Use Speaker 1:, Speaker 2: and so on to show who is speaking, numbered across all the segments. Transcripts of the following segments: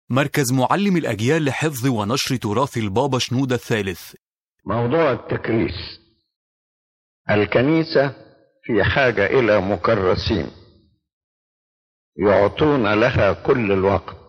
Speaker 1: مركز معلم الأجيال لحفظ ونشر تراث البابا شنودة الثالث
Speaker 2: موضوع التكريس الكنيسة في حاجة إلى مكرسين يعطون لها كل الوقت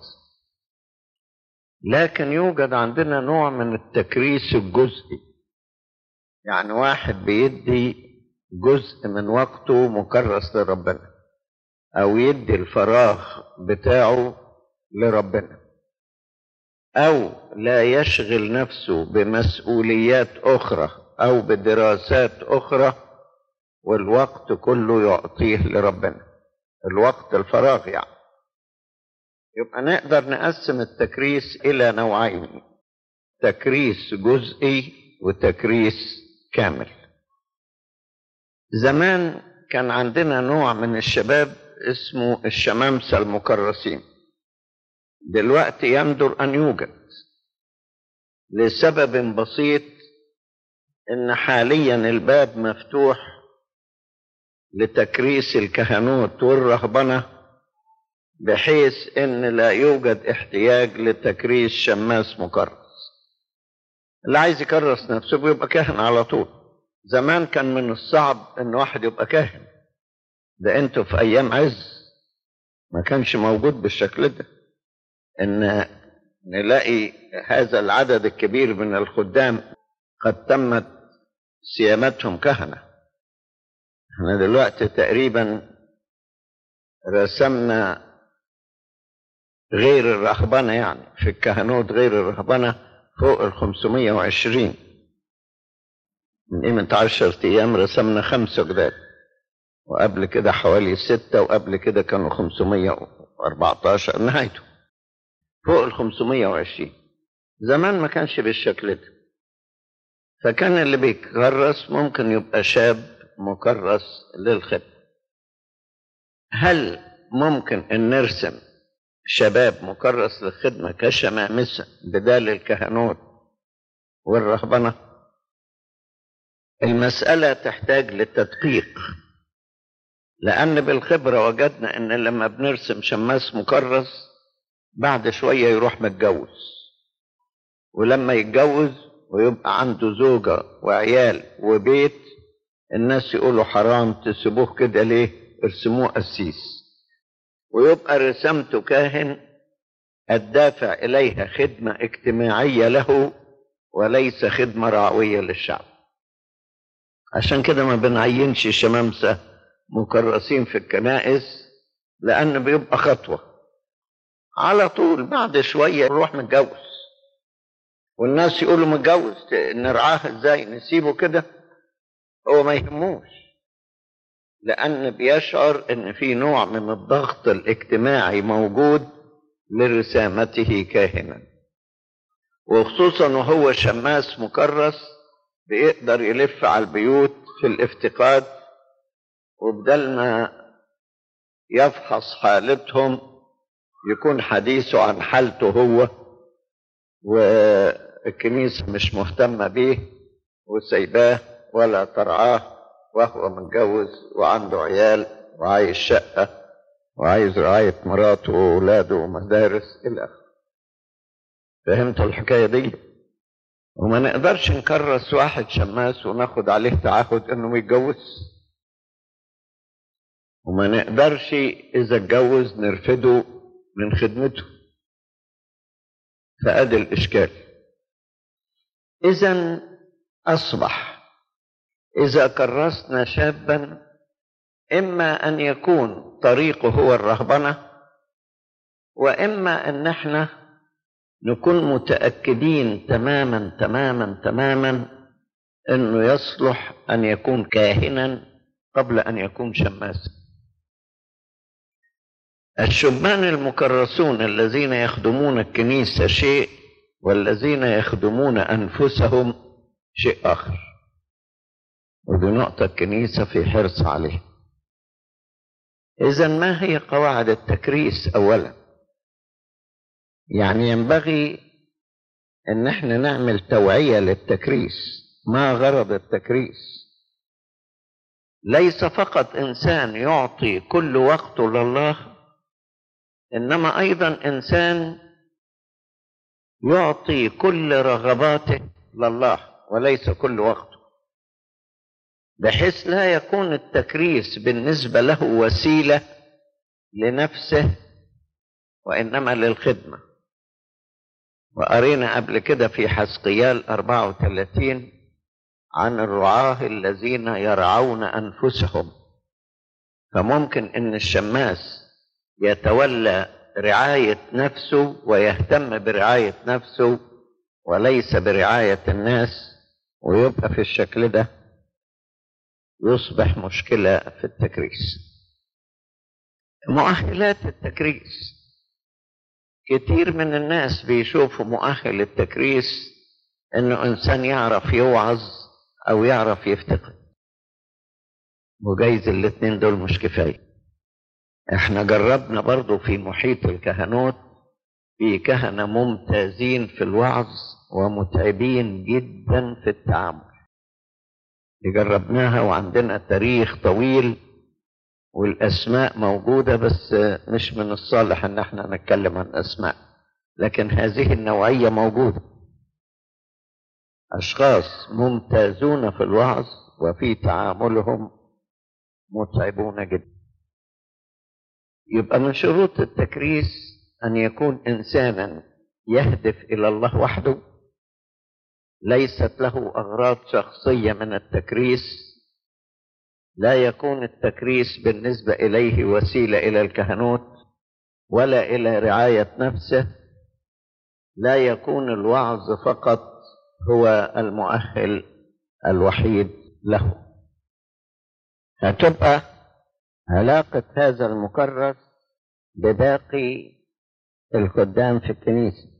Speaker 2: لكن يوجد عندنا نوع من التكريس الجزئي يعني واحد بيدي جزء من وقته مكرس لربنا أو يدي الفراغ بتاعه لربنا أو لا يشغل نفسه بمسؤوليات أخرى أو بدراسات أخرى والوقت كله يعطيه لربنا الوقت الفراغ يعني يبقى نقدر نقسم التكريس إلى نوعين تكريس جزئي وتكريس كامل زمان كان عندنا نوع من الشباب اسمه الشمامسة المكرسين دلوقتي يندر أن يوجد لسبب بسيط إن حاليا الباب مفتوح لتكريس الكهنوت والرهبنة بحيث إن لا يوجد احتياج لتكريس شماس مكرس اللي عايز يكرس نفسه بيبقى كاهن على طول زمان كان من الصعب إن واحد يبقى كاهن ده انتوا في أيام عز ما كانش موجود بالشكل ده ان نلاقي هذا العدد الكبير من الخدام قد تمت صيامتهم كهنه احنا دلوقتي تقريبا رسمنا غير الرهبنة يعني في الكهنوت غير الرهبنة فوق ال 520 من قيمة عشرة أيام رسمنا خمسة جداد وقبل كده حوالي ستة وقبل كده كانوا 514 نهايته فوق ال 520 زمان ما كانش بالشكل ده فكان اللي بيكرس ممكن يبقى شاب مكرس للخدمة هل ممكن ان نرسم شباب مكرس للخدمة كشمامسة بدال الكهنوت والرهبنة المسألة تحتاج للتدقيق لأن بالخبرة وجدنا إن لما بنرسم شماس مكرس بعد شوية يروح متجوز ولما يتجوز ويبقى عنده زوجة وعيال وبيت الناس يقولوا حرام تسيبوه كده ليه ارسموه قسيس ويبقى رسمته كاهن الدافع إليها خدمة اجتماعية له وليس خدمة رعوية للشعب عشان كده ما بنعينش شمامسة مكرسين في الكنائس لأن بيبقى خطوة على طول بعد شوية يروح متجوز والناس يقولوا متجوز نرعاه ازاي نسيبه كده هو ما يهموش لأن بيشعر إن في نوع من الضغط الاجتماعي موجود لرسامته كاهنا وخصوصا وهو شماس مكرس بيقدر يلف على البيوت في الافتقاد وبدل ما يفحص حالتهم يكون حديثه عن حالته هو والكنيسة مش مهتمة بيه وسايباه ولا ترعاه وهو متجوز وعنده عيال وعايز شقة وعايز رعاية مراته وأولاده ومدارس إلى آخره. فهمتوا الحكاية دي؟ وما نقدرش نكرس واحد شماس وناخد عليه تعهد إنه يتجوز. وما نقدرش إذا اتجوز نرفده من خدمته. فأدي الإشكال. إذا أصبح إذا كرسنا شابا إما أن يكون طريقه هو الرهبنة وإما أن احنا نكون متأكدين تماما تماما تماما أنه يصلح أن يكون كاهنا قبل أن يكون شماسا الشبان المكرسون الذين يخدمون الكنيسة شيء والذين يخدمون أنفسهم شيء آخر ودي نقطة الكنيسة في حرص عليه إذا ما هي قواعد التكريس أولا يعني ينبغي أن احنا نعمل توعية للتكريس ما غرض التكريس ليس فقط إنسان يعطي كل وقته لله إنما أيضا إنسان يعطي كل رغباته لله وليس كل وقته بحيث لا يكون التكريس بالنسبة له وسيلة لنفسه وإنما للخدمة وقرينا قبل كده في حسقيال 34 عن الرعاة الذين يرعون أنفسهم فممكن إن الشماس يتولى رعاية نفسه ويهتم برعاية نفسه وليس برعاية الناس ويبقى في الشكل ده يصبح مشكلة في التكريس مؤهلات التكريس كتير من الناس بيشوفوا مؤهل التكريس انه انسان يعرف يوعظ او يعرف يفتقد وجايز الاتنين دول مش كفايه احنا جربنا برضو في محيط الكهنوت في كهنة ممتازين في الوعظ ومتعبين جدا في التعامل جربناها وعندنا تاريخ طويل والاسماء موجودة بس مش من الصالح ان احنا نتكلم عن اسماء لكن هذه النوعية موجودة اشخاص ممتازون في الوعظ وفي تعاملهم متعبون جدا يبقى من شروط التكريس ان يكون انسانا يهدف الى الله وحده ليست له اغراض شخصيه من التكريس لا يكون التكريس بالنسبه اليه وسيله الى الكهنوت ولا الى رعايه نفسه لا يكون الوعظ فقط هو المؤهل الوحيد له هتبقى علاقة هذا المكرس بباقي الخدام في الكنيسة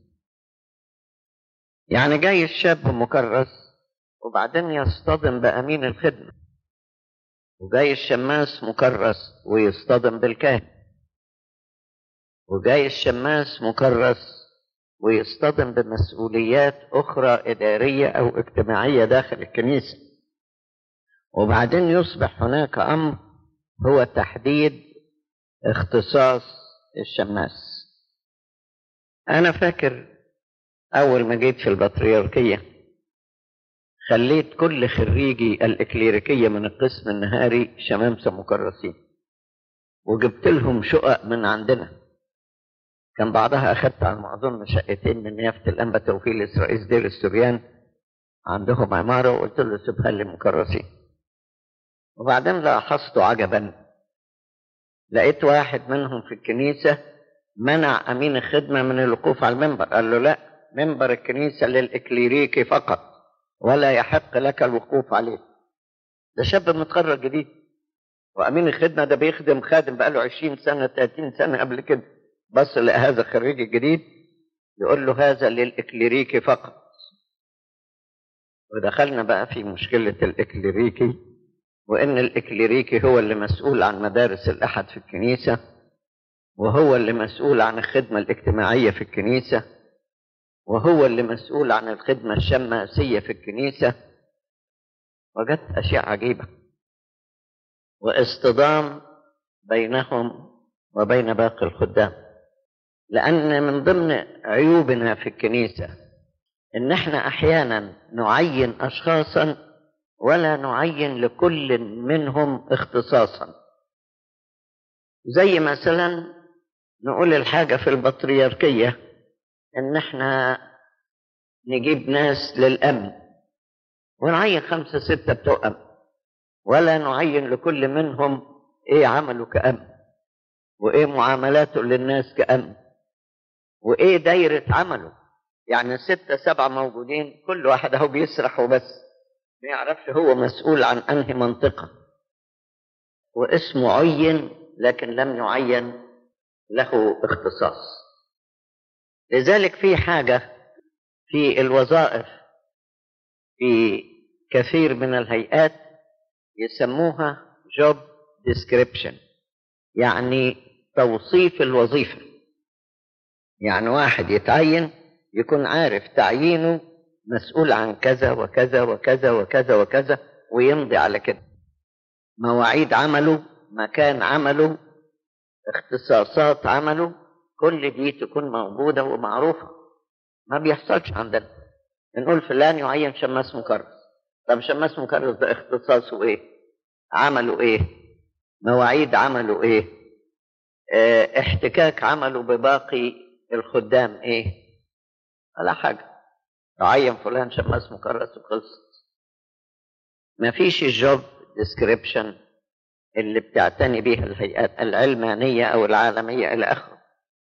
Speaker 2: يعني جاي الشاب مكرس وبعدين يصطدم بأمين الخدمة وجاي الشماس مكرس ويصطدم بالكاهن وجاي الشماس مكرس ويصطدم بمسؤوليات أخرى إدارية أو اجتماعية داخل الكنيسة وبعدين يصبح هناك أمر هو تحديد اختصاص الشماس أنا فاكر أول ما جيت في البطريركية خليت كل خريجي الإكليريكية من القسم النهاري شمامسة مكرسين وجبت لهم شقق من عندنا كان بعدها أخدت على ما أظن شقتين من نيافة الأنبا توفيق رئيس دير السوريان عندهم عمارة وقلت له سيبها لي مكرسين وبعدين لاحظت عجبا لقيت واحد منهم في الكنيسة منع أمين الخدمة من الوقوف على المنبر قال له لا منبر الكنيسة للإكليريكي فقط ولا يحق لك الوقوف عليه ده شاب متخرج جديد وأمين الخدمة ده بيخدم خادم بقاله عشرين سنة تلاتين سنة قبل كده بص لقى هذا الخريج الجديد يقول له هذا للإكليريكي فقط ودخلنا بقى في مشكلة الإكليريكي وإن الإكليريكي هو اللي مسؤول عن مدارس الأحد في الكنيسة وهو اللي مسؤول عن الخدمة الاجتماعية في الكنيسة وهو اللي مسؤول عن الخدمة الشماسية في الكنيسة وجدت أشياء عجيبة واصطدام بينهم وبين باقي الخدام لأن من ضمن عيوبنا في الكنيسة إن إحنا أحيانا نعين أشخاصا ولا نعين لكل منهم اختصاصا زي مثلا نقول الحاجة في البطريركية إن إحنا نجيب ناس للأمن ونعين خمسة ستة بتوع أمن ولا نعين لكل منهم إيه عمله كأمن وإيه معاملاته للناس كأمن وإيه دايرة عمله يعني ستة سبعة موجودين كل واحد أهو بيسرح وبس ما يعرفش هو مسؤول عن أنهي منطقة واسمه عين لكن لم يعين له اختصاص لذلك في حاجة في الوظائف في كثير من الهيئات يسموها job description يعني توصيف الوظيفة يعني واحد يتعين يكون عارف تعيينه مسؤول عن كذا وكذا وكذا وكذا وكذا ويمضي على كده مواعيد عمله مكان عمله اختصاصات عمله كل دي تكون موجودة ومعروفة ما بيحصلش عندنا نقول فلان يعين شماس مكرس طب شماس مكرس ده اختصاصه ايه عمله ايه مواعيد عمله ايه اه احتكاك عمله بباقي الخدام ايه ولا حاجة تعين فلان شماس مكرس وخلصت ما فيش الجوب ديسكريبشن اللي بتعتني بها الهيئات العلمانية أو العالمية إلى آخره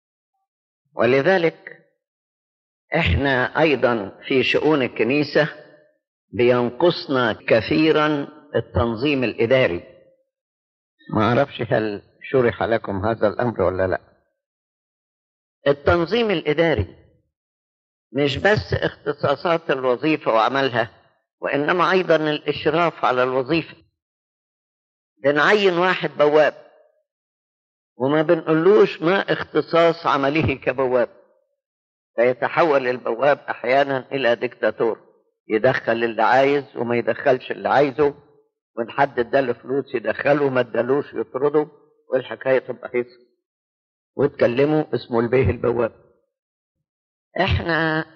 Speaker 2: ولذلك احنا أيضا في شؤون الكنيسة بينقصنا كثيرا التنظيم الإداري ما أعرفش هل شرح لكم هذا الأمر ولا لا التنظيم الإداري مش بس اختصاصات الوظيفة وعملها وإنما أيضا الإشراف على الوظيفة بنعين واحد بواب وما بنقولوش ما اختصاص عمله كبواب فيتحول البواب أحيانا إلى ديكتاتور يدخل اللي عايز وما يدخلش اللي عايزه وإن حد اداله فلوس يدخله ما ادالوش يطرده والحكاية تبقى هيصة وتكلموا اسمه البيه البواب احنا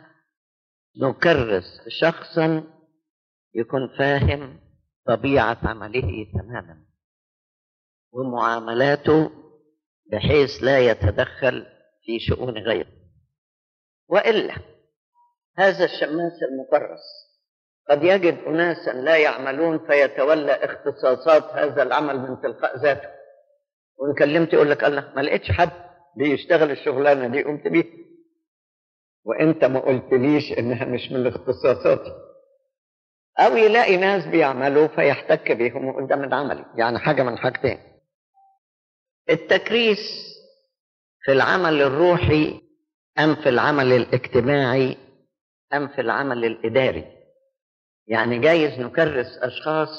Speaker 2: نكرس شخصا يكون فاهم طبيعة عمله تماما ومعاملاته بحيث لا يتدخل في شؤون غيره وإلا هذا الشماس المكرس قد يجد أناسا لا يعملون فيتولى اختصاصات هذا العمل من تلقاء ذاته وإن كلمت يقول لك الله ما لقيتش حد بيشتغل الشغلانة دي قمت بيها وانت ما قلتليش انها مش من اختصاصاتي او يلاقي ناس بيعملوا فيحتك بيهم ويقول ده من عملي يعني حاجه من حاجتين التكريس في العمل الروحي ام في العمل الاجتماعي ام في العمل الاداري يعني جايز نكرس اشخاص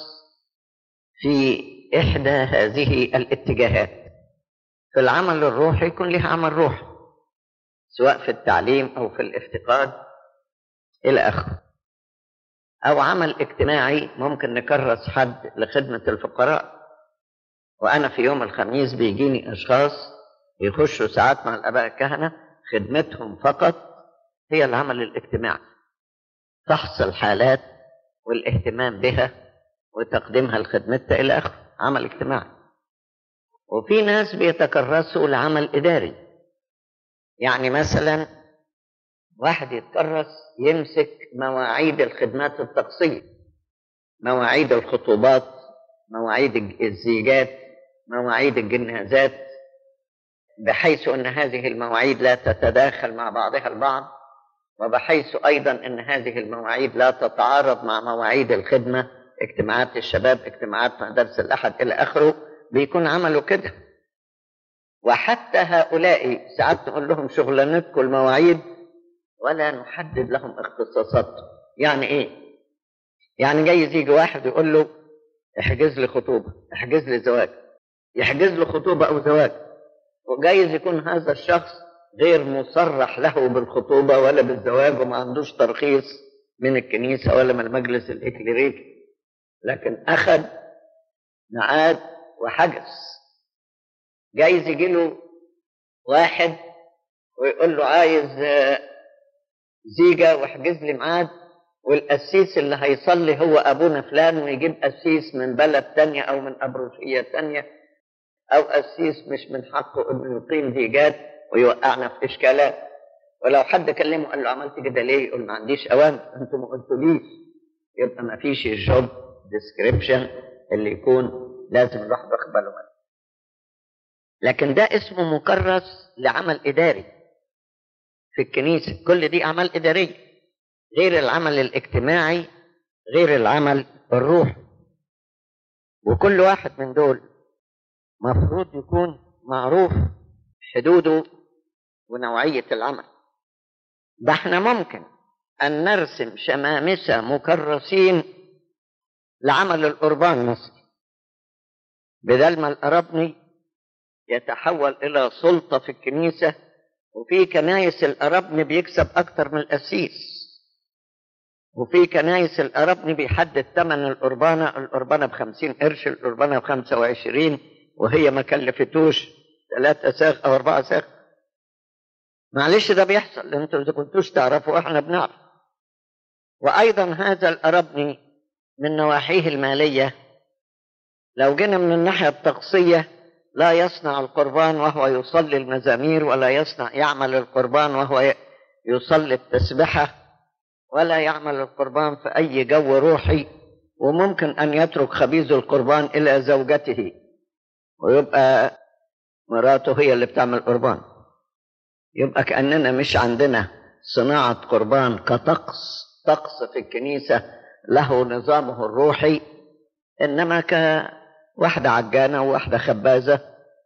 Speaker 2: في احدى هذه الاتجاهات في العمل الروحي يكون لها عمل روحي سواء في التعليم او في الافتقاد الى اخره او عمل اجتماعي ممكن نكرس حد لخدمه الفقراء وانا في يوم الخميس بيجيني اشخاص يخشوا ساعات مع الاباء الكهنه خدمتهم فقط هي العمل الاجتماعي فحص الحالات والاهتمام بها وتقديمها لخدمتها الى اخره عمل اجتماعي وفي ناس بيتكرسوا لعمل اداري يعني مثلا واحد يتكرس يمسك مواعيد الخدمات الطقسية مواعيد الخطوبات مواعيد الزيجات مواعيد الجنازات بحيث ان هذه المواعيد لا تتداخل مع بعضها البعض وبحيث ايضا ان هذه المواعيد لا تتعارض مع مواعيد الخدمه اجتماعات الشباب اجتماعات مدارس الاحد الى اخره بيكون عمله كده وحتى هؤلاء ساعات نقول لهم شغلانتكم المواعيد ولا نحدد لهم اختصاصاتهم يعني ايه يعني جايز يجي واحد يقول له احجز لي خطوبه احجز لي زواج يحجز له خطوبه او زواج وجايز يكون هذا الشخص غير مصرح له بالخطوبه ولا بالزواج وما عندوش ترخيص من الكنيسه ولا من المجلس الاكليريكي لكن اخذ ميعاد وحجز جايز يجي له واحد ويقول له عايز زيجة واحجز لي ميعاد والقسيس اللي هيصلي هو أبونا فلان ويجيب قسيس من بلد تانية أو من أبروشية تانية أو قسيس مش من حقه إنه يقيم زيجات ويوقعنا في إشكالات ولو حد كلمه قال له عملت كده ليه؟ يقول ما عنديش أوامر أنتوا ما قلتوليش يبقى ما فيش الجوب ديسكريبشن اللي يكون لازم الواحد واخد باله منه لكن ده اسمه مكرس لعمل إداري في الكنيسة كل دي أعمال إدارية غير العمل الاجتماعي غير العمل الروحي وكل واحد من دول مفروض يكون معروف حدوده ونوعية العمل ده احنا ممكن أن نرسم شمامسة مكرسين لعمل القربان مثلا بدل ما الأرابني يتحول إلى سلطة في الكنيسة وفي كنايس الأرابني بيكسب أكتر من القسيس وفي كنايس الأرابني بيحدد ثمن القربانة القربانة بخمسين قرش القربانة بخمسة وعشرين وهي ما كلفتوش ثلاثة ساغ أو أربعة ساغ معلش ده بيحصل انتوا اذا كنتوش تعرفوا احنا بنعرف وايضا هذا الاربني من نواحيه الماليه لو جينا من الناحيه الطقسيه لا يصنع القربان وهو يصلي المزامير ولا يصنع يعمل القربان وهو يصلي التسبحه ولا يعمل القربان في اي جو روحي وممكن ان يترك خبيز القربان الى زوجته ويبقى مراته هي اللي بتعمل قربان يبقى كاننا مش عندنا صناعه قربان كطقس طقس في الكنيسه له نظامه الروحي انما كواحده عجانه وواحده خبازه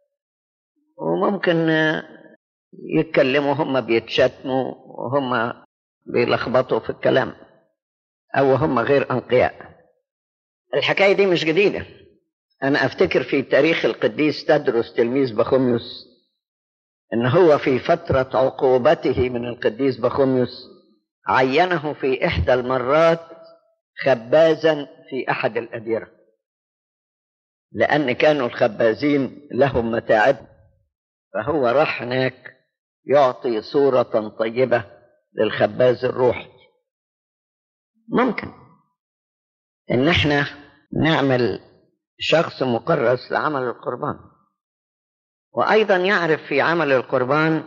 Speaker 2: وممكن يتكلموا هم بيتشتموا وهم بيلخبطوا في الكلام او هم غير انقياء الحكايه دي مش جديده انا افتكر في تاريخ القديس تدرس تلميذ بخوميوس ان هو في فتره عقوبته من القديس بخوميوس عينه في احدى المرات خبازا في احد الاديره لان كانوا الخبازين لهم متاعب فهو راح هناك يعطي صوره طيبه للخباز الروحي ممكن ان احنا نعمل شخص مكرس لعمل القربان وايضا يعرف في عمل القربان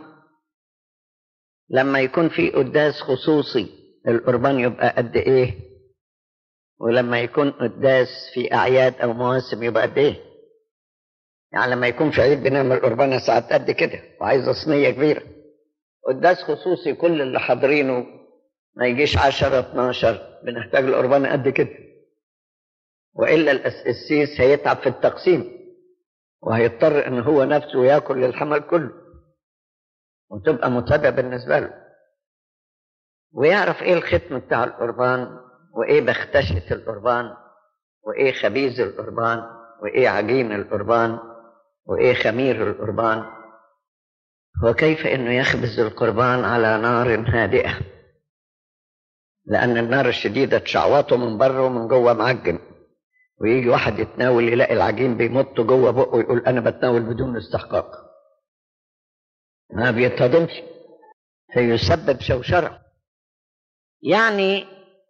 Speaker 2: لما يكون في قداس خصوصي القربان يبقى قد ايه ولما يكون قداس في اعياد او مواسم يبقى قد ايه يعني لما يكون في عيد بنعمل قربانه ساعات قد كده وعايزه صينيه كبيره قداس خصوصي كل اللي حاضرينه ما يجيش 10 12 بنحتاج القربانه قد كده والا القسيس هيتعب في التقسيم وهيضطر ان هو نفسه ياكل الحمل كله وتبقى متعبه بالنسبه له ويعرف ايه الختم بتاع القربان وايه بختشه القربان وايه خبيز القربان وايه عجين القربان وايه خمير القربان وكيف انه يخبز القربان على نار هادئه لان النار الشديده تشعوطه من بره ومن جوه معجن ويجي واحد يتناول يلاقي العجين بيمط جوه بقه يقول انا بتناول بدون استحقاق ما بيتهضمش فيسبب شوشره يعني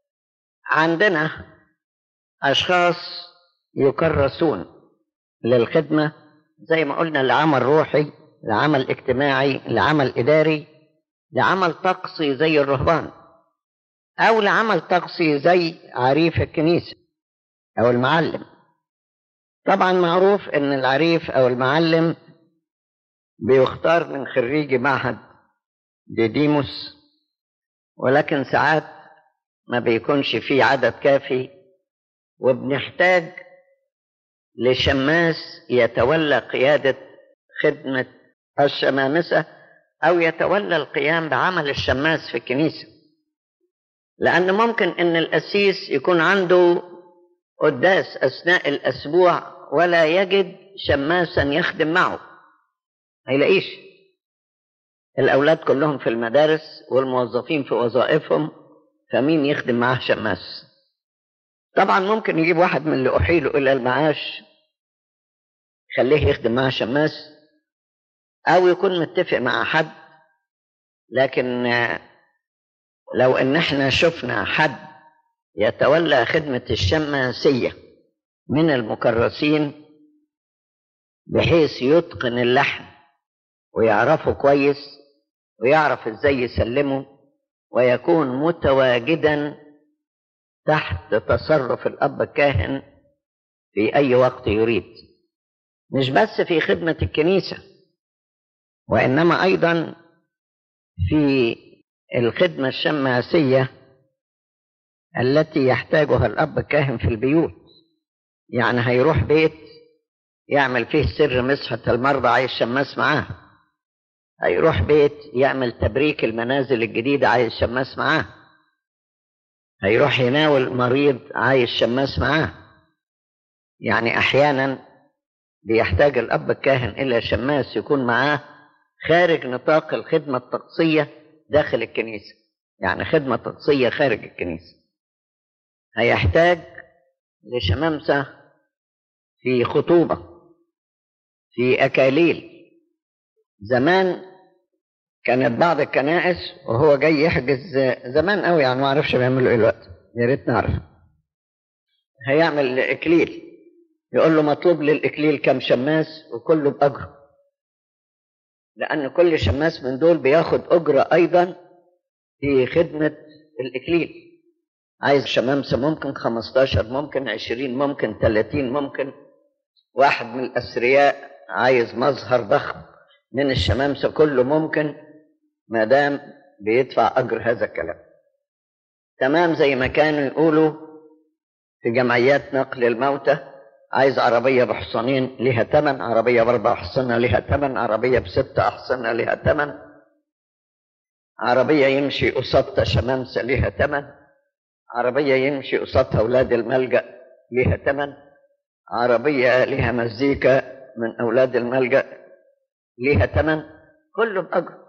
Speaker 2: عندنا اشخاص يكرسون للخدمه زي ما قلنا لعمل روحي لعمل اجتماعي لعمل اداري لعمل طقسي زي الرهبان او لعمل طقسي زي عريف الكنيسه او المعلم طبعا معروف ان العريف او المعلم بيختار من خريجي معهد ديديموس ولكن ساعات ما بيكونش فيه عدد كافي وبنحتاج لشماس يتولى قيادة خدمة الشمامسة أو يتولى القيام بعمل الشماس في الكنيسة لأن ممكن إن القسيس يكون عنده قداس أثناء الأسبوع ولا يجد شماسا يخدم معه ما يلاقيش الأولاد كلهم في المدارس والموظفين في وظائفهم فمين يخدم معاه شماس طبعا ممكن يجيب واحد من اللي أحيله إلى المعاش خليه يخدم معاه شماس أو يكون متفق مع حد لكن لو إن احنا شفنا حد يتولى خدمة الشماسية من المكرسين بحيث يتقن اللحن ويعرفه كويس ويعرف ازاي يسلمه ويكون متواجدا تحت تصرف الاب الكاهن في اي وقت يريد مش بس في خدمه الكنيسه وانما ايضا في الخدمه الشماسيه التي يحتاجها الاب الكاهن في البيوت يعني هيروح بيت يعمل فيه سر مسحه المرضى عايز شماس معاه هيروح بيت يعمل تبريك المنازل الجديدة عايز شماس معاه هيروح يناول مريض عايز شماس معاه يعني أحيانا بيحتاج الأب الكاهن إلى شماس يكون معاه خارج نطاق الخدمة الطقسية داخل الكنيسة يعني خدمة طقسية خارج الكنيسة هيحتاج لشمامسة في خطوبة في أكاليل زمان كانت بعض الكنائس وهو جاي يحجز زمان قوي يعني ما اعرفش بيعملوا ايه الوقت يا ريت نعرف هيعمل اكليل يقول له مطلوب للاكليل كم شماس وكله باجره لان كل شماس من دول بياخد اجره ايضا في خدمه الاكليل عايز شمامسه ممكن 15 ممكن 20 ممكن 30 ممكن واحد من الاثرياء عايز مظهر ضخم من الشمامسه كله ممكن ما دام بيدفع اجر هذا الكلام تمام زي ما كانوا يقولوا في جمعيات نقل الموتى عايز عربية بحصانين لها تمن عربية بأربع أحصنة لها تمن عربية بست أحصنة لها تمن عربية يمشي قصادها شمامسة لها تمن عربية يمشي قصادها أولاد الملجأ لها تمن عربية لها مزيكا من أولاد الملجأ لها تمن كله بأجر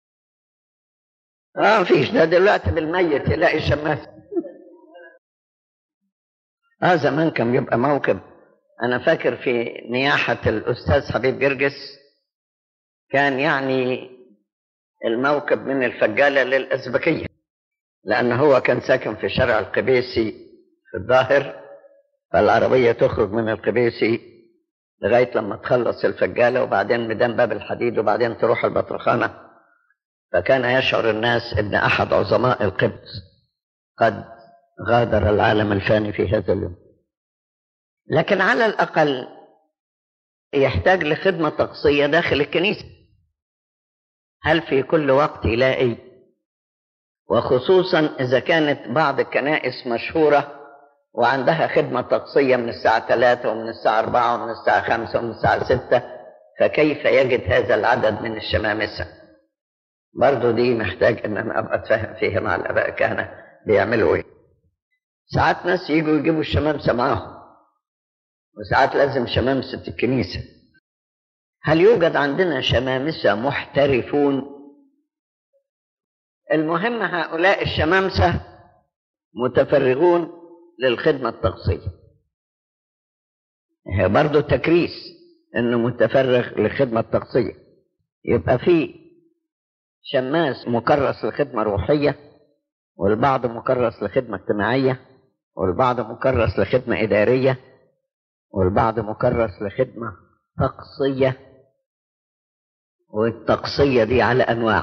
Speaker 2: اه مفيش ده دلوقتي بالميت يلاقي شماس اه زمان كان بيبقى موكب انا فاكر في نياحة الاستاذ حبيب جرجس كان يعني الموكب من الفجالة للأزبكية لأن هو كان ساكن في شارع القبيسي في الظاهر فالعربية تخرج من القبيسي لغاية لما تخلص الفجالة وبعدين ميدان باب الحديد وبعدين تروح البطرخانة فكان يشعر الناس ان احد عظماء القبط قد غادر العالم الفاني في هذا اليوم لكن على الاقل يحتاج لخدمه طقسيه داخل الكنيسه هل في كل وقت يلاقي وخصوصا اذا كانت بعض الكنائس مشهوره وعندها خدمه طقسيه من الساعه 3 ومن الساعه 4 ومن الساعه 5 ومن الساعه 6 فكيف يجد هذا العدد من الشمامسه برضه دي محتاج ان انا ابقى اتفاهم فيها مع الاباء الكهنه بيعملوا ايه ساعات ناس يجوا يجيبوا الشمامسه معاهم وساعات لازم شمامسه الكنيسه هل يوجد عندنا شمامسه محترفون المهم هؤلاء الشمامسه متفرغون للخدمه الطقسيه هي برضه تكريس انه متفرغ للخدمه الطقسيه يبقى في شماس مكرس لخدمة روحية والبعض مكرس لخدمة اجتماعية والبعض مكرس لخدمة إدارية والبعض مكرس لخدمة طقسية والطقسية دي على أنواع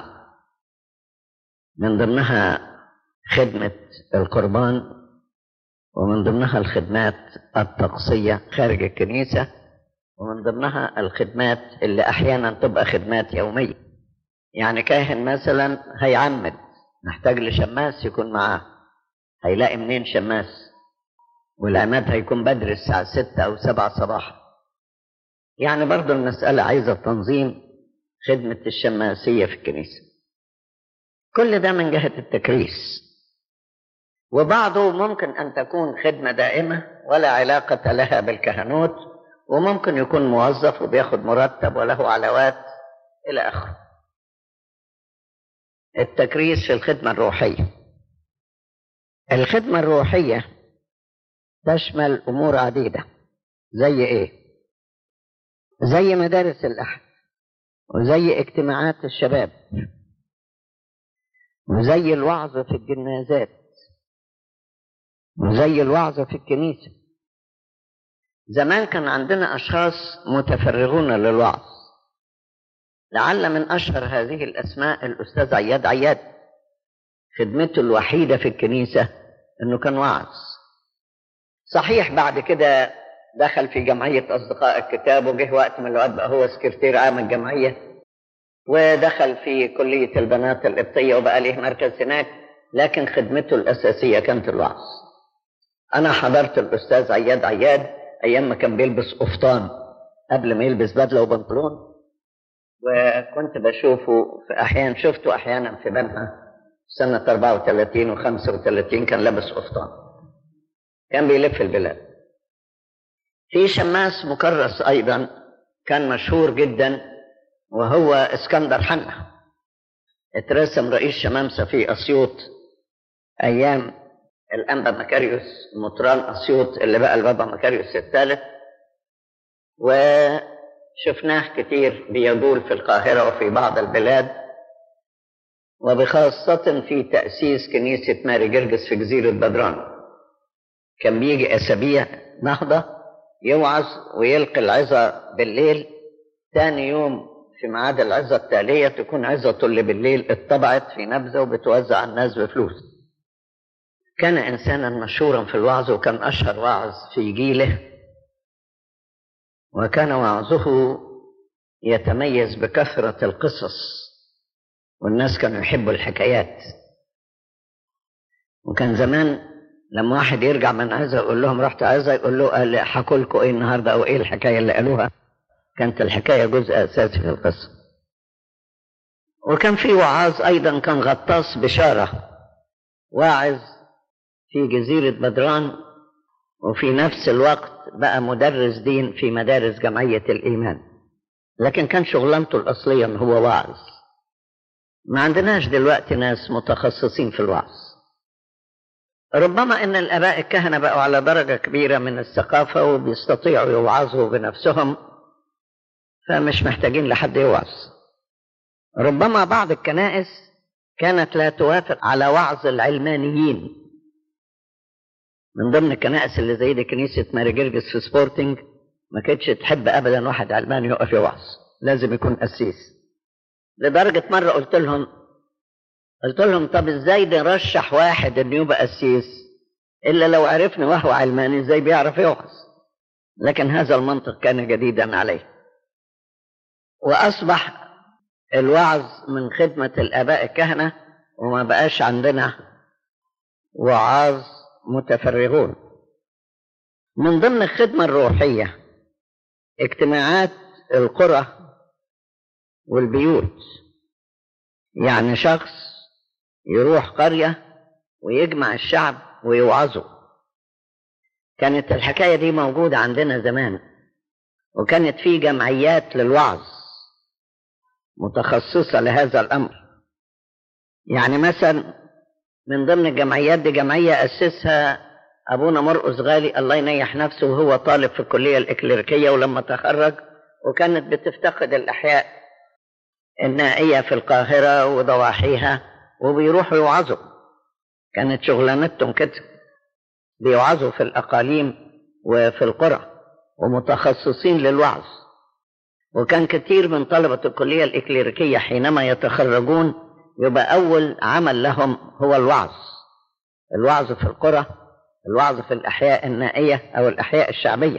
Speaker 2: من ضمنها خدمة القربان ومن ضمنها الخدمات الطقسية خارج الكنيسة ومن ضمنها الخدمات اللي أحيانا تبقى خدمات يومية يعني كاهن مثلا هيعمد محتاج لشماس يكون معاه هيلاقي منين شماس والعماد هيكون بدري الساعة ستة أو سبعة صباحا يعني برضو المسألة عايزة تنظيم خدمة الشماسية في الكنيسة كل ده من جهة التكريس وبعضه ممكن أن تكون خدمة دائمة ولا علاقة لها بالكهنوت وممكن يكون موظف وبياخد مرتب وله علاوات إلى آخره التكريس في الخدمة الروحية الخدمة الروحية تشمل أمور عديدة زي إيه؟ زي مدارس الأحد وزي اجتماعات الشباب وزي الوعظ في الجنازات وزي الوعظ في الكنيسة زمان كان عندنا أشخاص متفرغون للوعظ لعل من أشهر هذه الأسماء الأستاذ عياد عياد خدمته الوحيدة في الكنيسة أنه كان واعظ صحيح بعد كده دخل في جمعية أصدقاء الكتاب وجه وقت من الأوقات بقى هو سكرتير عام الجمعية ودخل في كلية البنات القبطية وبقى ليه مركز هناك لكن خدمته الأساسية كانت الوعظ أنا حضرت الأستاذ عياد عياد أيام ما كان بيلبس قفطان قبل ما يلبس بدلة وبنطلون وكنت بشوفه في أحيان شفته أحيانا في بنها سنة 34 و 35 كان لابس قفطان كان بيلف البلاد في شماس مكرس أيضا كان مشهور جدا وهو اسكندر حنا اترسم رئيس شمامسة في أسيوط أيام الأنبا مكاريوس مطران أسيوط اللي بقى البابا مكاريوس الثالث وشفناه كتير بيدور في القاهرة وفي بعض البلاد وبخاصة في تأسيس كنيسة ماري جرجس في جزيرة بدران كان بيجي أسابيع نهضة يوعظ ويلقي العظة بالليل تاني يوم في ميعاد العظة التالية تكون عظته اللي بالليل اتطبعت في نبذة وبتوزع على الناس بفلوس كان إنسانا مشهورا في الوعظ وكان أشهر واعظ في جيله وكان وعظه يتميز بكثرة القصص والناس كانوا يحبوا الحكايات وكان زمان لما واحد يرجع من عزة يقول لهم رحت عزة يقول له قال حكوا لكم ايه النهارده او ايه الحكايه اللي قالوها كانت الحكايه جزء اساسي في القصه وكان في وعاظ ايضا كان غطاس بشاره واعظ في جزيره بدران وفي نفس الوقت بقى مدرس دين في مدارس جمعيه الايمان لكن كان شغلانته الاصليه ان هو واعظ ما عندناش دلوقتي ناس متخصصين في الوعظ ربما ان الاباء الكهنه بقوا على درجه كبيره من الثقافه وبيستطيعوا يوعظوا بنفسهم فمش محتاجين لحد يوعظ ربما بعض الكنائس كانت لا توافق على وعظ العلمانيين من ضمن الكنائس اللي زي دي كنيسه ماري جرجس في سبورتنج ما كانتش تحب ابدا واحد علماني يقف يوعظ لازم يكون قسيس لدرجه مره قلت لهم قلت لهم طب ازاي نرشح واحد انه يبقى قسيس الا لو عرفنا وهو علماني ازاي بيعرف يوعظ لكن هذا المنطق كان جديدا عليه واصبح الوعظ من خدمه الاباء الكهنه وما بقاش عندنا وعاظ متفرغون من ضمن الخدمه الروحيه اجتماعات القرى والبيوت يعني شخص يروح قرية ويجمع الشعب ويوعظه كانت الحكاية دي موجودة عندنا زمان وكانت في جمعيات للوعظ متخصصة لهذا الأمر يعني مثلا من ضمن الجمعيات دي جمعية أسسها أبونا مرقس غالي الله ينيح نفسه وهو طالب في الكلية الإكليريكية ولما تخرج وكانت بتفتقد الأحياء النائية في القاهرة وضواحيها وبيروحوا يوعظوا كانت شغلانتهم كده بيوعظوا في الأقاليم وفي القرى ومتخصصين للوعظ وكان كثير من طلبة الكلية الإكليريكية حينما يتخرجون يبقى أول عمل لهم هو الوعظ الوعظ في القرى الوعظ في الأحياء النائية أو الأحياء الشعبية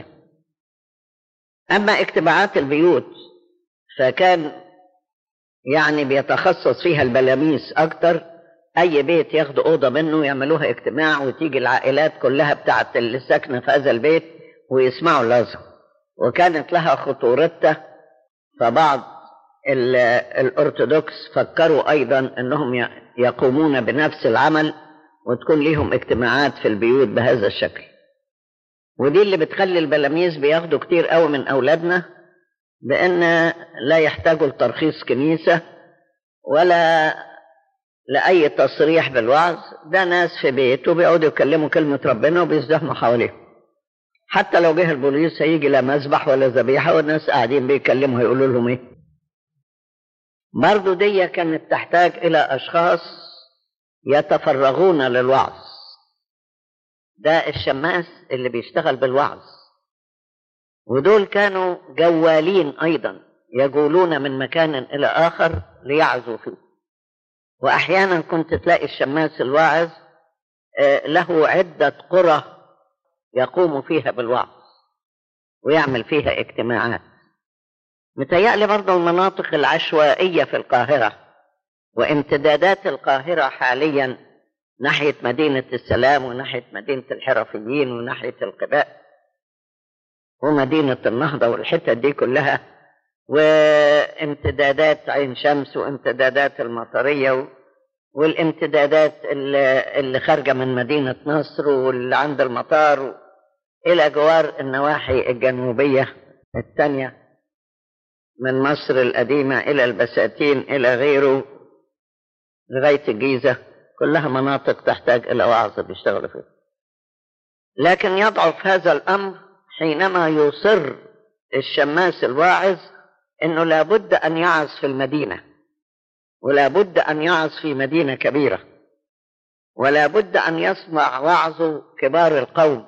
Speaker 2: أما اجتماعات البيوت فكان يعني بيتخصص فيها البلاميس أكتر أي بيت ياخدوا أوضة منه يعملوها اجتماع وتيجي العائلات كلها بتاعت اللي ساكنة في هذا البيت ويسمعوا العظة وكانت لها خطورتها فبعض الأرثوذكس فكروا أيضا أنهم يقومون بنفس العمل وتكون ليهم اجتماعات في البيوت بهذا الشكل ودي اللي بتخلي البلاميذ بياخدوا كتير قوي من أولادنا بأن لا يحتاجوا لترخيص كنيسة ولا لأي تصريح بالوعظ ده ناس في بيت وبيقعدوا يكلموا كلمة ربنا وبيزدحموا حواليه حتى لو جه البوليس هيجي لا مذبح ولا ذبيحة والناس قاعدين بيتكلموا هيقولوا لهم ايه برضو دي كانت تحتاج إلى أشخاص يتفرغون للوعظ ده الشماس اللي بيشتغل بالوعظ ودول كانوا جوالين أيضا يجولون من مكان إلى آخر ليعزوا فيه وأحيانا كنت تلاقي الشماس الواعظ له عدة قرى يقوم فيها بالوعظ ويعمل فيها اجتماعات متهيألي برضه المناطق العشوائية في القاهرة وامتدادات القاهرة حاليا ناحية مدينة السلام وناحية مدينة الحرفيين وناحية القباء ومدينة النهضة والحتة دي كلها وامتدادات عين شمس وامتدادات المطرية والامتدادات اللي خارجة من مدينة نصر واللي عند المطار إلى جوار النواحي الجنوبية الثانية من مصر القديمة إلى البساتين إلى غيره لغاية الجيزة كلها مناطق تحتاج إلى وعظ بيشتغلوا فيها لكن يضعف هذا الأمر حينما يصر الشماس الواعظ انه لابد ان يعظ في المدينه ولا بد أن يعظ في مدينة كبيرة ولا بد أن يسمع وعظه كبار القوم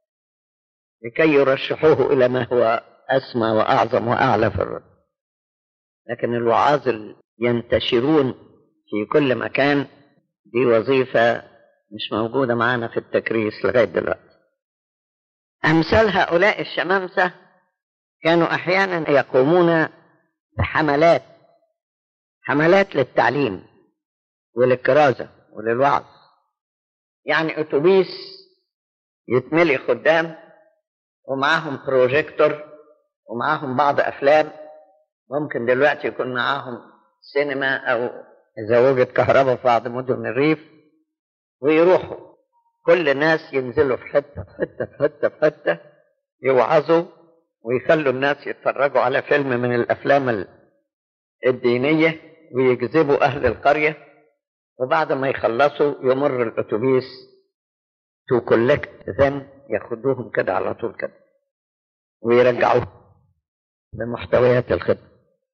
Speaker 2: لكي يرشحوه إلى ما هو أسمى وأعظم وأعلى في الرد لكن الوعاظ اللي ينتشرون في كل مكان دي وظيفة مش موجودة معانا في التكريس لغاية دلوقتي أمثال هؤلاء الشمامسة كانوا أحيانا يقومون بحملات حملات للتعليم وللكرازة وللوعظ يعني أتوبيس يتملي خدام ومعاهم بروجيكتور ومعاهم بعض أفلام ممكن دلوقتي يكون معاهم سينما أو إذا وجد كهرباء في بعض مدن الريف ويروحوا كل الناس ينزلوا في حتة في حتة في حتة في حتة يوعظوا ويخلوا الناس يتفرجوا على فيلم من الأفلام الدينية ويجذبوا أهل القرية وبعد ما يخلصوا يمر الأتوبيس تو كولكت ذم ياخدوهم كده على طول كده ويرجعوهم بمحتويات الخدمة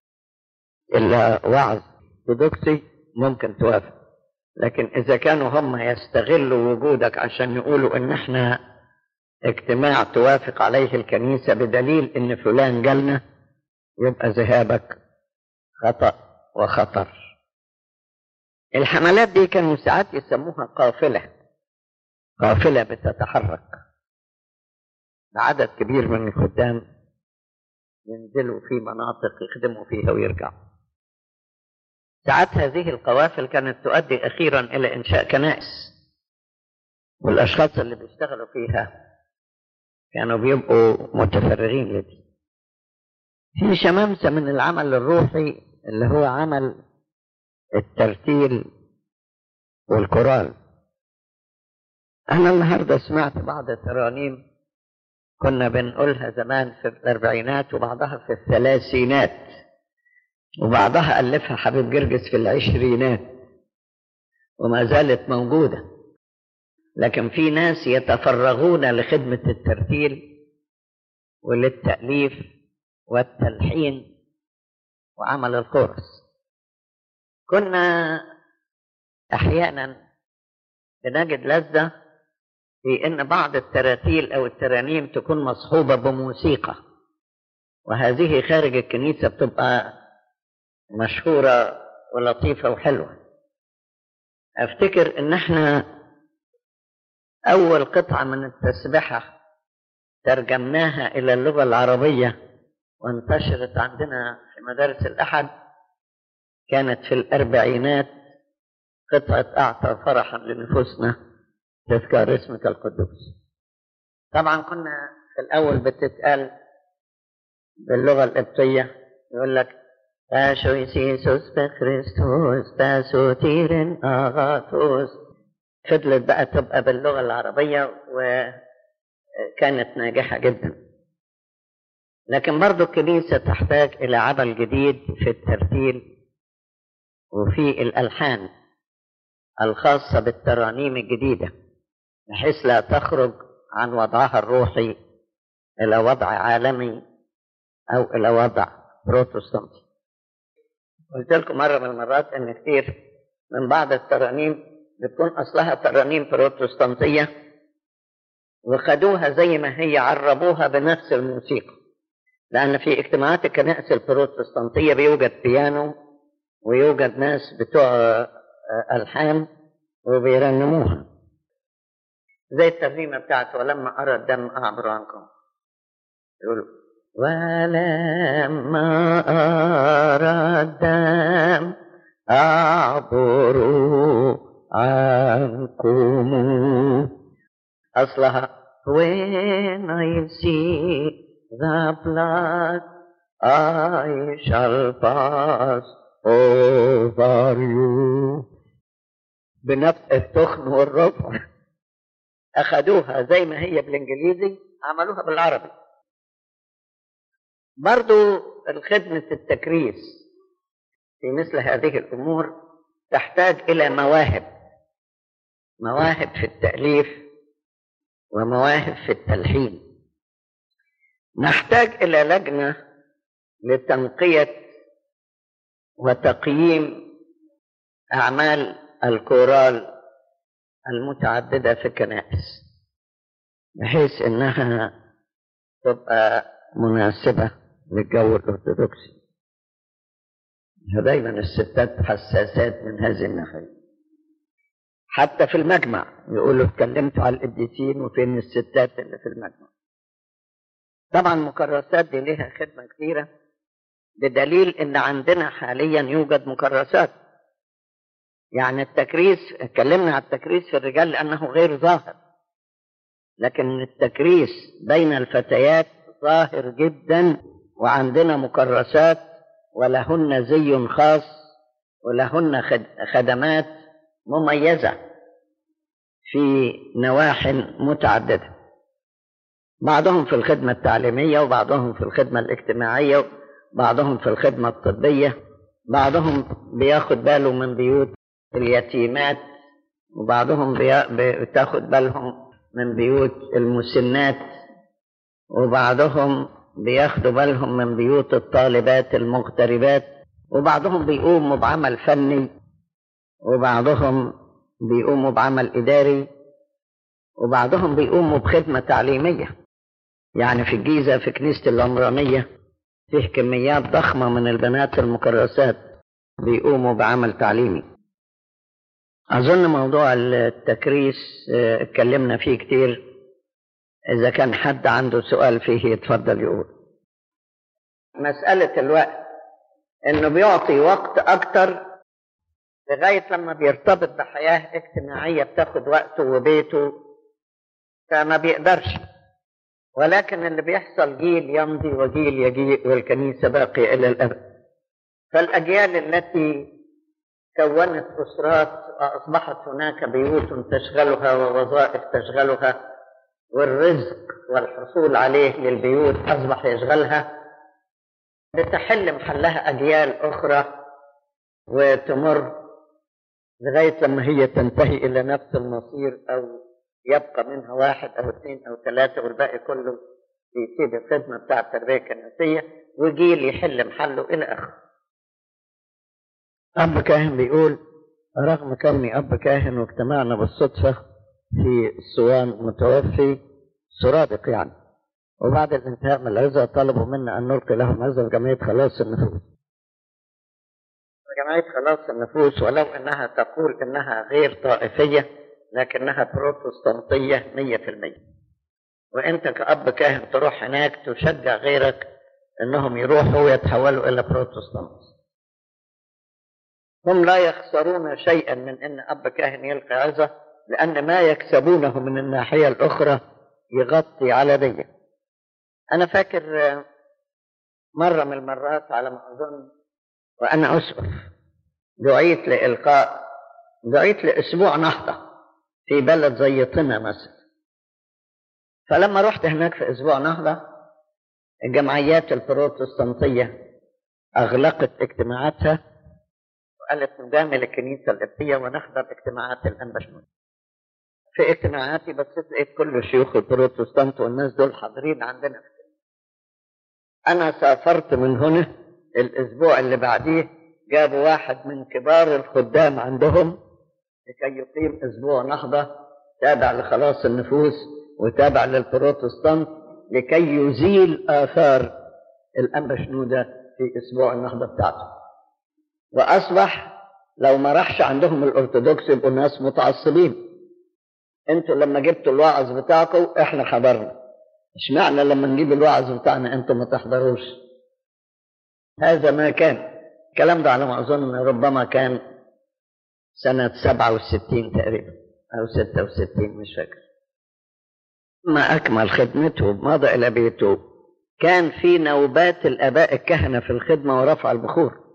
Speaker 2: إلا وعظ أرثوذكسي ممكن توافق لكن إذا كانوا هم يستغلوا وجودك عشان يقولوا إن إحنا اجتماع توافق عليه الكنيسة بدليل إن فلان جالنا يبقى ذهابك خطأ وخطر الحملات دي كانوا ساعات يسموها قافلة قافلة بتتحرك عدد كبير من الخدام ينزلوا في مناطق يخدموا فيها ويرجعوا ساعات هذه القوافل كانت تؤدي أخيرا إلى إنشاء كنائس والأشخاص اللي بيشتغلوا فيها كانوا بيبقوا متفرغين لدي في شمامسة من العمل الروحي اللي هو عمل الترتيل والقرآن أنا النهاردة سمعت بعض الترانيم كنا بنقولها زمان في الأربعينات وبعضها في الثلاثينات وبعضها ألفها حبيب جرجس في العشرينات وما زالت موجودة لكن في ناس يتفرغون لخدمة الترتيل وللتأليف والتلحين وعمل الكورس كنا أحيانا بنجد لذة في إن بعض التراتيل أو الترانيم تكون مصحوبة بموسيقى وهذه خارج الكنيسة بتبقى مشهورة ولطيفة وحلوة أفتكر إن إحنا أول قطعة من التسبحة ترجمناها إلى اللغة العربية وانتشرت عندنا في مدارس الأحد كانت في الأربعينات قطعة أعطى فرحا لنفوسنا تذكار اسمك القدوس طبعا كنا في الأول بتتقال باللغة القبطية يقول لك باشو يسيسوس بخريستوس باسو تيرن آغاثوس فضلت بقى تبقى باللغة العربية وكانت ناجحة جدا لكن برضو الكنيسة تحتاج إلى عمل جديد في الترتيل وفي الألحان الخاصة بالترانيم الجديدة بحيث لا تخرج عن وضعها الروحي إلى وضع عالمي أو إلى وضع بروتستانتي قلت لكم مرة من المرات إن كتير من بعض الترانيم بتكون أصلها ترانيم بروتستانتية وخدوها زي ما هي عربوها بنفس الموسيقى لأن في اجتماعات الكنائس البروتستانتية بيوجد بيانو ويوجد ناس بتوع ألحان وبيرنموها زي الترنيمة بتاعته ولما أرى الدم أعبر عنكم يقولوا ولما أرى الدم أعبر عنكم أصلها When I see the blood I shall pass over you بنفس التخن والرفع أخدوها زي ما هي بالإنجليزي عملوها بالعربي برضو الخدمة التكريس في مثل هذه الأمور تحتاج إلى مواهب مواهب في التأليف ومواهب في التلحين نحتاج إلى لجنة لتنقية وتقييم أعمال الكورال المتعددة في الكنائس بحيث إنها تبقى مناسبة للجو الأرثوذكسي فدايما الستات حساسات من هذه الناحية حتى في المجمع يقولوا اتكلمتوا على القديسين وفين الستات اللي في المجمع طبعا المكرسات دي ليها خدمة كبيرة بدليل ان عندنا حاليا يوجد مكرسات يعني التكريس اتكلمنا على التكريس في الرجال لانه غير ظاهر لكن التكريس بين الفتيات ظاهر جدا وعندنا مكرسات ولهن زي خاص ولهن خدمات مميزة في نواح متعددة بعضهم في الخدمة التعليمية وبعضهم في الخدمة الاجتماعية بعضهم في الخدمة الطبية بعضهم بياخد باله من بيوت اليتيمات وبعضهم بتاخد بالهم من بيوت المسنات وبعضهم بياخدوا بالهم من بيوت الطالبات المغتربات وبعضهم بيقوموا بعمل فني وبعضهم بيقوموا بعمل إداري وبعضهم بيقوموا بخدمة تعليمية يعني في الجيزة في كنيسة العمرانية فيه كميات ضخمة من البنات المكرسات بيقوموا بعمل تعليمي أظن موضوع التكريس اتكلمنا فيه كتير إذا كان حد عنده سؤال فيه يتفضل يقول مسألة الوقت إنه بيعطي وقت أكتر لغاية لما بيرتبط بحياة اجتماعية بتاخد وقته وبيته فما بيقدرش ولكن اللي بيحصل جيل يمضي وجيل يجيء والكنيسة باقية إلى الأبد فالأجيال التي كونت أسرات وأصبحت هناك بيوت تشغلها ووظائف تشغلها والرزق والحصول عليه للبيوت أصبح يشغلها بتحل محلها أجيال أخرى وتمر لغاية لما هي تنتهي إلى نفس المصير أو يبقى منها واحد أو اثنين أو ثلاثة والباقي كله يسيب الخدمة بتاع التربية الكنسية وجيل يحل محله إلى آخره. أب كاهن بيقول رغم كوني أب كاهن واجتمعنا بالصدفة في الصوان متوفي سرادق يعني وبعد الانتهاء من العزة طلبوا منا أن نلقي لهم عزة في جمعية خلاص النفوس جمعية خلاص النفوس ولو أنها تقول أنها غير طائفية لكنها بروتستانتية مية في المية وأنت كأب كاهن تروح هناك تشجع غيرك أنهم يروحوا ويتحولوا إلى بروتستانت هم لا يخسرون شيئا من أن أب كاهن يلقي عزة لأن ما يكسبونه من الناحية الأخرى يغطي على دي أنا فاكر مرة من المرات على ما أظن وأنا أسقف دعيت لإلقاء دعيت لأسبوع نهضة في بلد زي طنة مثلا فلما رحت هناك في أسبوع نهضة الجمعيات البروتستانتية أغلقت اجتماعاتها وقالت ندامل الكنيسة القبطية ونحضر اجتماعات الأنبشمون في اجتماعاتي بصيت لقيت كل الشيوخ البروتستانت والناس دول حاضرين عندنا أنا سافرت من هنا الأسبوع اللي بعديه جابوا واحد من كبار الخدام عندهم لكي يقيم أسبوع نهضة تابع لخلاص النفوس وتابع للبروتستانت لكي يزيل آثار الأنبا شنودة في أسبوع النهضة بتاعته وأصبح لو ما راحش عندهم الأرثوذكس يبقوا ناس متعصبين انتوا لما جبتوا الوعظ بتاعكم احنا حضرنا اشمعنى لما نجيب الوعظ بتاعنا انتوا ما تحضروش هذا ما كان الكلام ده على ما اظن ربما كان سنة 67 تقريبا او 66 مش فاكر ما اكمل خدمته مضى الى بيته كان في نوبات الاباء الكهنة في الخدمة ورفع البخور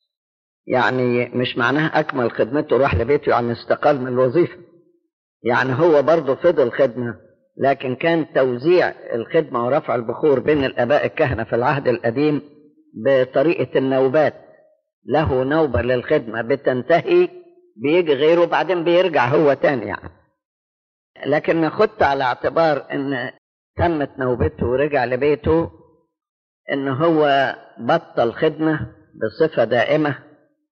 Speaker 2: يعني مش معناها اكمل خدمته راح لبيته يعني استقال من الوظيفه يعني هو برضه فضل خدمة لكن كان توزيع الخدمة ورفع البخور بين الآباء الكهنة في العهد القديم بطريقة النوبات له نوبة للخدمة بتنتهي بيجي غيره وبعدين بيرجع هو تاني يعني لكن ناخدت على اعتبار ان تمت نوبته ورجع لبيته ان هو بطل خدمة بصفة دائمة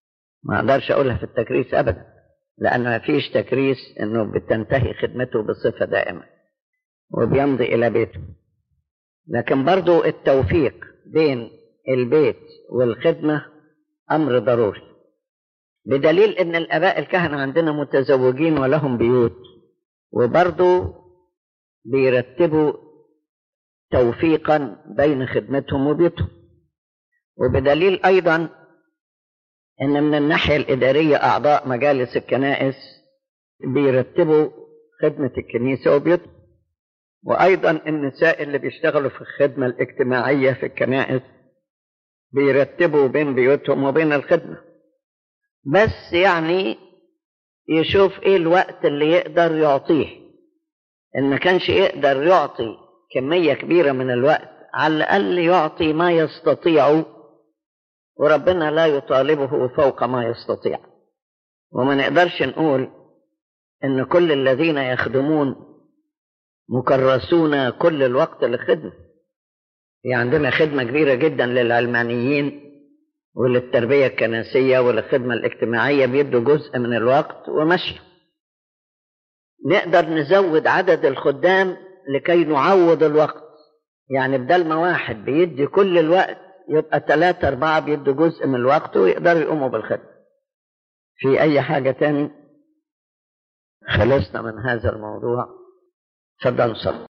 Speaker 2: ما اقدرش اقولها في التكريس ابدا لان ما فيش تكريس انه بتنتهي خدمته بصفه دائمه وبيمضي الى بيته لكن برضو التوفيق بين البيت والخدمه امر ضروري بدليل ان الاباء الكهنه عندنا متزوجين ولهم بيوت وبرضو بيرتبوا توفيقا بين خدمتهم وبيتهم وبدليل ايضا ان من الناحيه الاداريه اعضاء مجالس الكنائس بيرتبوا خدمه الكنيسه وبيوتهم وايضا النساء اللي بيشتغلوا في الخدمه الاجتماعيه في الكنائس بيرتبوا بين بيوتهم وبين الخدمه بس يعني يشوف ايه الوقت اللي يقدر يعطيه ان ما كانش يقدر يعطي كميه كبيره من الوقت على الاقل يعطي ما يستطيع وربنا لا يطالبه فوق ما يستطيع وما نقدرش نقول ان كل الذين يخدمون مكرسون كل الوقت للخدمه في عندنا خدمه كبيره جدا للعلمانيين وللتربيه الكنسيه وللخدمه الاجتماعيه بيدوا جزء من الوقت ومشي نقدر نزود عدد الخدام لكي نعوض الوقت يعني بدل ما واحد بيدي كل الوقت يبقى ثلاثة أربعة بيدوا جزء من الوقت ويقدروا يقوموا بالخدمة في أي حاجة تاني خلصنا من هذا الموضوع تفضل صلي